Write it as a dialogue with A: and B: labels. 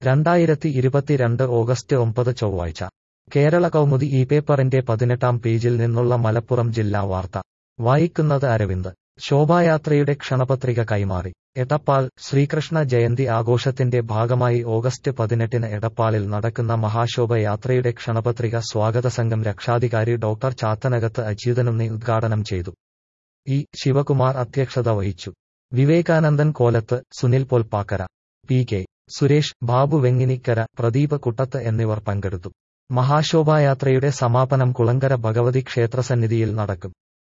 A: രണ്ടായിരത്തി ഇരുപത്തിരണ്ട് ഓഗസ്റ്റ് ഒമ്പത് ചൊവ്വാഴ്ച കേരള കൗമുദി ഈ പേപ്പറിന്റെ പതിനെട്ടാം പേജിൽ നിന്നുള്ള മലപ്പുറം ജില്ലാ വാർത്ത വായിക്കുന്നത് അരവിന്ദ് ശോഭായാത്രയുടെ ക്ഷണപത്രിക കൈമാറി എടപ്പാൾ ശ്രീകൃഷ്ണ ജയന്തി ആഘോഷത്തിന്റെ ഭാഗമായി ഓഗസ്റ്റ് പതിനെട്ടിന് എടപ്പാളിൽ നടക്കുന്ന മഹാശോഭയാത്രയുടെ ക്ഷണപത്രിക സ്വാഗത സംഘം രക്ഷാധികാരി ഡോക്ടർ ചാത്തനകത്ത് അച്യുതനുണ്ണി ഉദ്ഘാടനം ചെയ്തു ഇ ശിവകുമാർ അധ്യക്ഷത വഹിച്ചു വിവേകാനന്ദൻ കോലത്ത് സുനിൽ പൊൽപ്പാക്കര പി കെ സുരേഷ് ബാബു വെങ്ങിനിക്കര പ്രദീപ് കുട്ടത്ത് എന്നിവർ പങ്കെടുത്തു മഹാശോഭായാത്രയുടെ സമാപനം കുളങ്കര ഭഗവതി ക്ഷേത്രസന്നിധിയിൽ നടക്കും